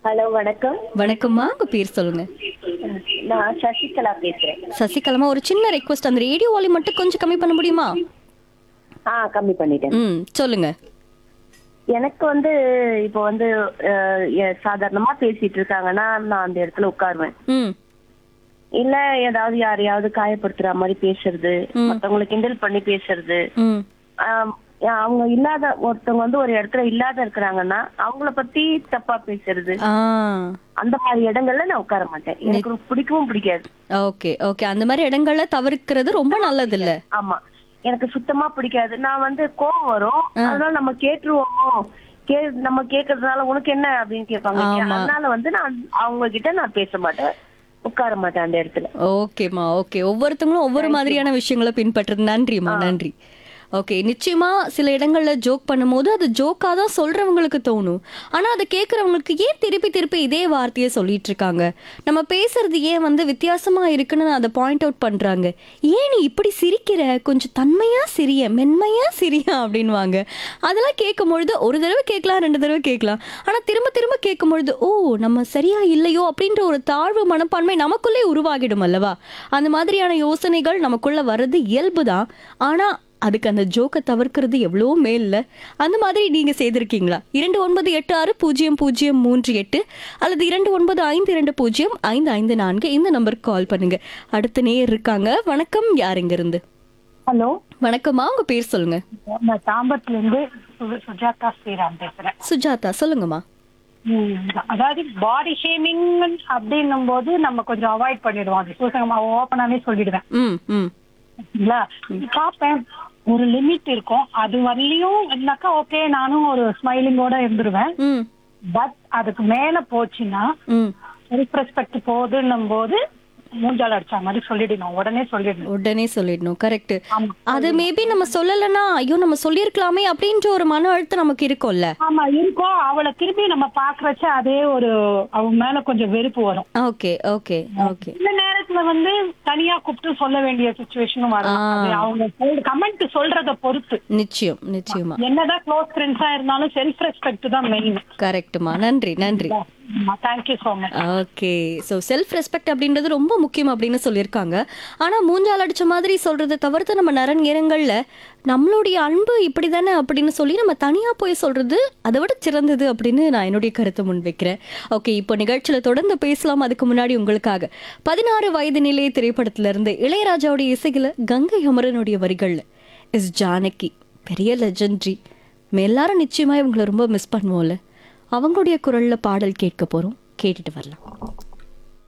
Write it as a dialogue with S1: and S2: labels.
S1: Hello வணக்கம்
S2: வணக்கம்மா உங்க பேர் சொல்லுங்க
S1: நான் சசிகலா பேசுறேன்
S2: சசிகலாமா ஒரு சின்ன ரெக்வஸ்ட் அந்த ரேடியோ வாலி மட்டும் கொஞ்சம் கம்மி பண்ண முடியுமா
S1: ஆ கம்மி பண்ணிட்டேன்
S2: ம் சொல்லுங்க
S1: எனக்கு வந்து இப்போ வந்து அஹ், எ- சாதாரணமா பேசிட்டு இருக்காங்கன்னா நான் அந்த இடத்துல உட்காருவேன்
S2: ம்
S1: இல்ல ஏதாவது யாரையாவது காயப்படுத்துற மாதிரி பேசுறது மத்தவங்களை கிண்டல் பண்ணி பேசுறது
S2: ம்
S1: ஆம், அவங்க இல்லாத ஒருத்தவங்க வந்து ஒரு இடத்துல இல்லாத இருக்கிறாங்கன்னா அவங்கள பத்தி தப்பா பேசுறது
S2: ஆ
S1: அந்த மாதிரி இடங்கள்ல நான் உட்கார மாட்டேன் எனக்கு பிடிக்கவும் பிடிக்காது
S2: ஓகே ஓகே அந்த மாதிரி இடங்கள்ல தவிர்க்கிறது ரொம்ப நல்லது இல்ல
S1: ஆமா எனக்கு சுத்தமா பிடிக்காது நான் வந்து கோவம் வரும் அதனால நம்ம கேட்டுருவோமோ கே நம்ம கேக்குறதுனால உனக்கு என்ன அப்படின்னு கேட்பாங்க இல்லையா? அதனால வந்து நான் அவங்க கிட்ட நான் பேச மாட்டேன் உட்கார மாட்டேன் அந்த இடத்துல
S2: ஓகேம்மா ஓகே ஒவ்வொருத்தவங்களும் ஒவ்வொரு மாதிரியான விஷயங்களை பின்பற்றுறது நன்றிம்மா நன்றி ஓகே நிச்சயமா சில இடங்கள்ல ஜோக் பண்ணும்போது அது ஜோக்கா தான் சொல்றவங்களுக்கு தோணும் ஆனா அதை கேட்கறவங்களுக்கு ஏன் திருப்பி திருப்பி இதே வார்த்தையை சொல்லிட்டு இருக்காங்க நம்ம பேசுறது ஏன் வந்து வித்தியாசமா இருக்குன்னு அதை பாயிண்ட் அவுட் பண்றாங்க ஏன் நீ இப்படி சிரிக்கிற கொஞ்சம் தன்மையா சிரிய மென்மையா சிரியா அப்படின்வாங்க அதெல்லாம் கேட்கும் பொழுது ஒரு தடவை கேட்கலாம் ரெண்டு தடவை கேட்கலாம் ஆனா திரும்ப திரும்ப கேட்கும் பொழுது ஓ நம்ம சரியா இல்லையோ அப்படின்ற ஒரு தாழ்வு மனப்பான்மை நமக்குள்ளே உருவாகிடும் அல்லவா அந்த மாதிரியான யோசனைகள் நமக்குள்ள வர்றது இயல்புதான் ஆனா அதுக்கு அந்த ஜோக்கை தவிர்க்கிறது எவ்வளோ மேல்ல அந்த மாதிரி நீங்க செய்திருக்கீங்களா இரண்டு ஒன்பது எட்டு ஆறு பூஜ்ஜியம் பூஜ்ஜியம் மூன்று எட்டு அல்லது இரண்டு ஒன்பது ஐந்து இரண்டு பூஜ்ஜியம் ஐந்து ஐந்து நான்கு இந்த நம்பருக்கு கால் பண்ணுங்க அடுத்த நேயர் இருக்காங்க வணக்கம் யார் இங்க இருந்து
S3: ஹலோ
S2: வணக்கம்மா உங்க பேர் சொல்லுங்க
S3: நான் தாம்பரத்துல இருந்து சு- சுஜாதா ஸ்ரீராம் பேசுறேன்
S2: சுஜாதா சொல்லுங்களா
S3: ம், அதாவது பாடி ஷேமிங் அப்படின்னும் போது நம்ம கொஞ்சம் அவாய்ட் பண்ணிடுவோம் அது சூசகமா ஓப்பனாவே சொல்லிடுவேன்
S2: ம் ம்
S3: சரிங்களா பார்ப்பேன் ஒரு லிமிட் இருக்கும் அது வரலையும் இல்லைனாக்கா ஓகே நானும் ஒரு ஸ்மைலிங்கோட இருந்துருவேன்
S2: ம்
S3: பட் அதுக்கு மேல போச்சுன்னா
S2: ம்
S3: செல்ஃப் ரெஸ்பெக்ட் போகுதுன்னும் போது மூஞ்சால் அடிச்ச மாதிரி சொல்லிடணும் உடனே சொல்லிடணும்
S2: உடனே சொல்லிடணும் கரெக்ட்
S3: ஆமா.
S2: அது மேபி நம்ம சொல்லலைன்னா ஐயோ நம்ம சொல்லியிருக்கலாமே அப்படின்ற ஒரு மன அழுத்தம் நமக்கு இருக்கும்ல
S3: ஆமா இருக்கும் அவளை திரும்பி நம்ம பாக்குறச்ச அதே ஒரு அவன் மேல கொஞ்சம் வெறுப்பு வரும்
S2: ஓகே ஓகே ஓகே
S3: இந்த நேரத்துல வந்து தனியா கூப்பிட்டு சொல்ல வேண்டிய சுச்சுவேஷனும் வரும்
S2: ஆ.
S3: அது அவங்க கமெண்ட் சொல்றத பொறுத்து
S2: நிச்சயம் நிச்சயமா
S3: என்னதான் க்ளோஸ் ஃப்ரெண்ட்ஸா இருந்தாலும் செல்ஃப் ரெஸ்பெக்ட் தான் மெயின்
S2: கரெக்ட்மா நன்றி நன்றி
S3: thank you so much
S2: okay so self respect அப்படின்றது ரொம்ப முக்கியம் அப்படின்னு சொல்லியிருக்காங்க ஆனால் மூஞ்சால் அடிச்ச மாதிரி சொல்றதை தவிர்த்து நம்ம நிறைய நேரங்களில் நம்மளுடைய அன்பு இப்படி தானே அப்படின்னு சொல்லி நம்ம தனியாக போய் சொல்றது அதை விட சிறந்தது அப்படின்னு நான் என்னுடைய கருத்தை முன்வைக்கிறேன் ஓகே இப்போ நிகழ்ச்சியில் தொடர்ந்து பேசலாம் அதுக்கு முன்னாடி உங்களுக்காக பதினாறு வயது நிலைய திரைப்படத்திலிருந்து இளையராஜாவுடைய இசையில் கங்கை அமரனுடைய வரிகளில் இஸ் ஜானகி பெரிய லெஜெண்ட்ரி நம்ம எல்லாரும் நிச்சயமாக இவங்களை ரொம்ப மிஸ் பண்ணுவோம்ல அவங்களுடைய குரல்ல பாடல் கேட்க போறோம் கேட்டுட்டு வரலாம்